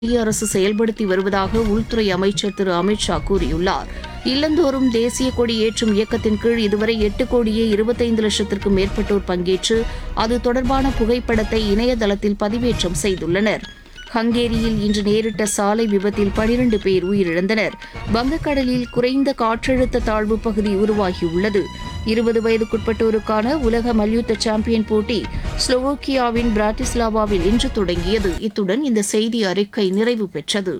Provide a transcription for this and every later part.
மத்திய அரசு செயல்படுத்தி வருவதாக உள்துறை அமைச்சர் திரு அமித் ஷா கூறியுள்ளார் இல்லந்தோறும் தேசிய கொடி ஏற்றும் இயக்கத்தின் கீழ் இதுவரை எட்டு கோடியே இருபத்தைந்து லட்சத்திற்கும் மேற்பட்டோர் பங்கேற்று அது தொடர்பான புகைப்படத்தை இணையதளத்தில் பதிவேற்றம் செய்துள்ளனர் ஹங்கேரியில் இன்று நேரிட்ட சாலை விபத்தில் பனிரண்டு பேர் உயிரிழந்தனர் வங்கக்கடலில் குறைந்த காற்றழுத்த தாழ்வு பகுதி உருவாகியுள்ளது இருபது வயதுக்குட்பட்டோருக்கான உலக மல்யுத்த சாம்பியன் போட்டி ஸ்லோவோக்கியாவின் பிராட்டிஸ்லாவாவில் இன்று தொடங்கியது இத்துடன் இந்த செய்தி அறிக்கை நிறைவு பெற்றது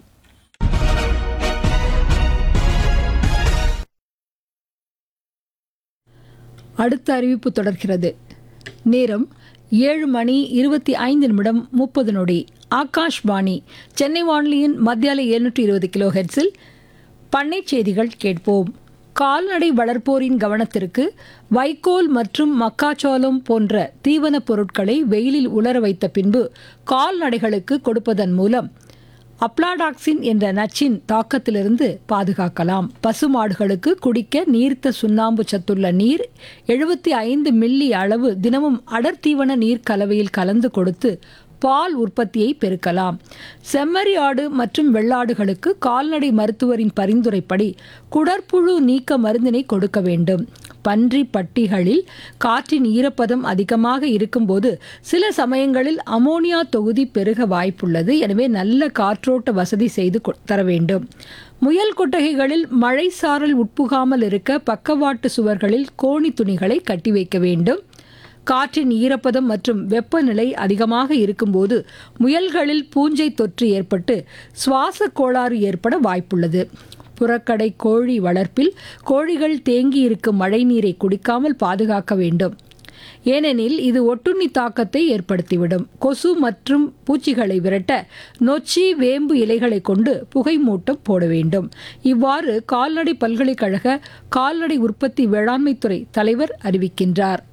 அடுத்த அறிவிப்பு தொடர்கிறது நேரம் ஏழு மணி இருபத்தி ஐந்து நிமிடம் முப்பது நொடி ஆகாஷ்வாணி சென்னை வானொலியின் மத்தியால எழுநூற்றி இருபது கிலோ ஹெர்ட்ஸில் பண்ணை செய்திகள் கேட்போம் கால்நடை வளர்ப்போரின் கவனத்திற்கு வைக்கோல் மற்றும் மக்காச்சோளம் போன்ற தீவனப் பொருட்களை வெயிலில் உலர வைத்த பின்பு கால்நடைகளுக்கு கொடுப்பதன் மூலம் அப்ளாடாக்சின் என்ற நச்சின் தாக்கத்திலிருந்து பாதுகாக்கலாம் பசுமாடுகளுக்கு குடிக்க நீர்த்த சுண்ணாம்பு சத்துள்ள நீர் எழுபத்தி ஐந்து மில்லி அளவு தினமும் அடர்த்தீவன நீர் கலவையில் கலந்து கொடுத்து பால் உற்பத்தியை பெருக்கலாம் செம்மறி ஆடு மற்றும் வெள்ளாடுகளுக்கு கால்நடை மருத்துவரின் பரிந்துரைப்படி குடற்புழு நீக்க மருந்தினை கொடுக்க வேண்டும் பன்றி பட்டிகளில் காற்றின் ஈரப்பதம் அதிகமாக இருக்கும்போது சில சமயங்களில் அமோனியா தொகுதி பெருக வாய்ப்புள்ளது எனவே நல்ல காற்றோட்ட வசதி செய்து கொ- தர வேண்டும் முயல் கொட்டகைகளில் மழை சாரல் உட்புகாமல் இருக்க பக்கவாட்டு சுவர்களில் கோணி துணிகளை கட்டி வைக்க வேண்டும் காற்றின் ஈரப்பதம் மற்றும் வெப்பநிலை அதிகமாக இருக்கும்போது முயல்களில் பூஞ்சை தொற்று ஏற்பட்டு சுவாச கோளாறு ஏற்பட வாய்ப்புள்ளது புறக்கடை கோழி வளர்ப்பில் கோழிகள் தேங்கி இருக்கும் மழைநீரை குடிக்காமல் பாதுகாக்க வேண்டும் ஏனெனில் இது ஒட்டுண்ணி தாக்கத்தை ஏற்படுத்திவிடும் கொசு மற்றும் பூச்சிகளை விரட்ட நொச்சி வேம்பு இலைகளை கொண்டு புகை மூட்டம் போட வேண்டும் இவ்வாறு கால்நடை பல்கலைக்கழக கால்நடை உற்பத்தி வேளாண்மைத்துறை தலைவர் அறிவிக்கின்றார்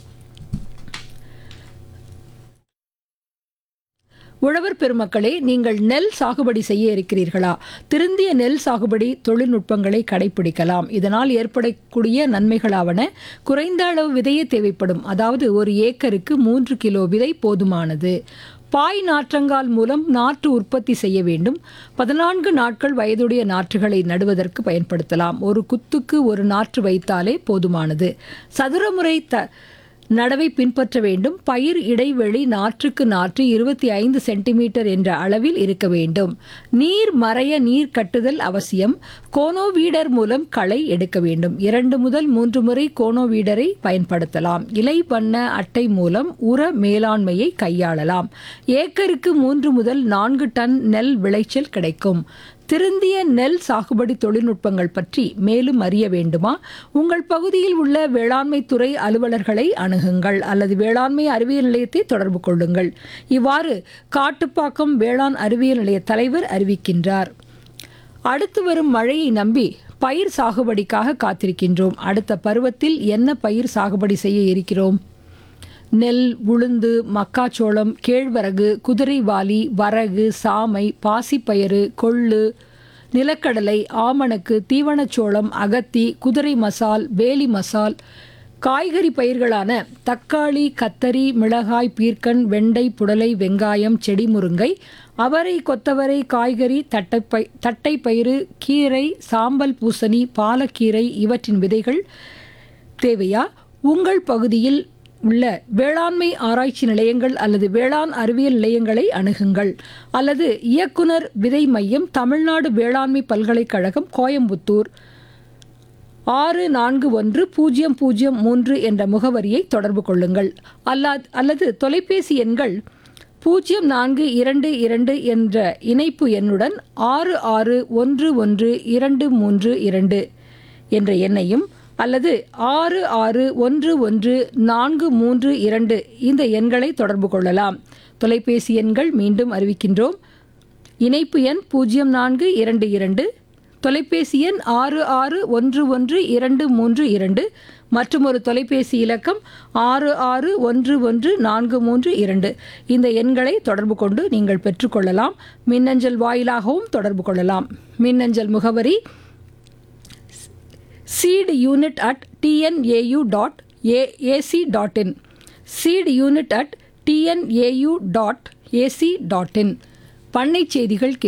உழவர் பெருமக்களே நீங்கள் நெல் சாகுபடி செய்ய இருக்கிறீர்களா திருந்திய நெல் சாகுபடி தொழில்நுட்பங்களை கடைபிடிக்கலாம் இதனால் ஏற்படக்கூடிய நன்மைகளாவன குறைந்த அளவு விதையே தேவைப்படும் அதாவது ஒரு ஏக்கருக்கு மூன்று கிலோ விதை போதுமானது பாய் நாற்றங்கால் மூலம் நாற்று உற்பத்தி செய்ய வேண்டும் பதினான்கு நாட்கள் வயதுடைய நாற்றுகளை நடுவதற்கு பயன்படுத்தலாம் ஒரு குத்துக்கு ஒரு நாற்று வைத்தாலே போதுமானது சதுரமுறை த நடவை பின்பற்ற வேண்டும் பயிர் இடைவெளி நாற்றுக்கு நாற்று இருபத்தி ஐந்து சென்டிமீட்டர் என்ற அளவில் இருக்க வேண்டும் நீர் மறைய நீர் கட்டுதல் அவசியம் கோனோவீடர் மூலம் களை எடுக்க வேண்டும் இரண்டு முதல் மூன்று முறை கோனோவீடரை பயன்படுத்தலாம் இலை வண்ண அட்டை மூலம் உர மேலாண்மையை கையாளலாம் ஏக்கருக்கு மூன்று முதல் நான்கு டன் நெல் விளைச்சல் கிடைக்கும் திருந்திய நெல் சாகுபடி தொழில்நுட்பங்கள் பற்றி மேலும் அறிய வேண்டுமா உங்கள் பகுதியில் உள்ள வேளாண்மை துறை அலுவலர்களை அணுகுங்கள் அல்லது வேளாண்மை அறிவியல் நிலையத்தை தொடர்பு கொள்ளுங்கள் இவ்வாறு காட்டுப்பாக்கம் வேளாண் அறிவியல் நிலைய தலைவர் அறிவிக்கின்றார் அடுத்து வரும் மழையை நம்பி பயிர் சாகுபடிக்காக காத்திருக்கின்றோம் அடுத்த பருவத்தில் என்ன பயிர் சாகுபடி செய்ய இருக்கிறோம் நெல் உளுந்து மக்காச்சோளம் கேழ்வரகு குதிரைவாலி வரகு சாமை பாசிப்பயிறு கொள்ளு நிலக்கடலை ஆமணக்கு தீவனச்சோளம் அகத்தி குதிரை மசால் வேலி மசால் காய்கறி பயிர்களான தக்காளி கத்தரி மிளகாய் பீர்க்கன் வெண்டை புடலை வெங்காயம் செடி முருங்கை அவரை கொத்தவரை காய்கறி தட்டைப்பை தட்டைப்பயிறு கீரை சாம்பல் பூசணி பாலக்கீரை இவற்றின் விதைகள் தேவையா உங்கள் பகுதியில் உள்ள வேளாண்மை ஆராய்ச்சி நிலையங்கள் அல்லது வேளாண் அறிவியல் நிலையங்களை அணுகுங்கள் அல்லது இயக்குனர் விதை மையம் தமிழ்நாடு வேளாண்மை பல்கலைக்கழகம் கோயம்புத்தூர் ஆறு நான்கு ஒன்று பூஜ்ஜியம் பூஜ்ஜியம் மூன்று என்ற முகவரியை தொடர்பு கொள்ளுங்கள் அல்லா அல்லது தொலைபேசி எண்கள் பூஜ்ஜியம் நான்கு இரண்டு இரண்டு என்ற இணைப்பு எண்ணுடன் ஆறு ஆறு ஒன்று ஒன்று இரண்டு மூன்று இரண்டு என்ற எண்ணையும் அல்லது ஆறு ஆறு ஒன்று ஒன்று நான்கு மூன்று இரண்டு இந்த எண்களை தொடர்பு கொள்ளலாம் தொலைபேசி எண்கள் மீண்டும் அறிவிக்கின்றோம் இணைப்பு எண் பூஜ்ஜியம் நான்கு இரண்டு இரண்டு தொலைபேசி எண் ஆறு ஆறு ஒன்று ஒன்று இரண்டு மூன்று இரண்டு மற்றும் ஒரு தொலைபேசி இலக்கம் ஆறு ஆறு ஒன்று ஒன்று நான்கு மூன்று இரண்டு இந்த எண்களை தொடர்பு கொண்டு நீங்கள் பெற்றுக்கொள்ளலாம் மின்னஞ்சல் வாயிலாகவும் தொடர்பு கொள்ளலாம் மின்னஞ்சல் முகவரி seed unit at TNAU dot AC dot in seed unit at TNAU dot AC dot in பண்ணை செய்திகள் கே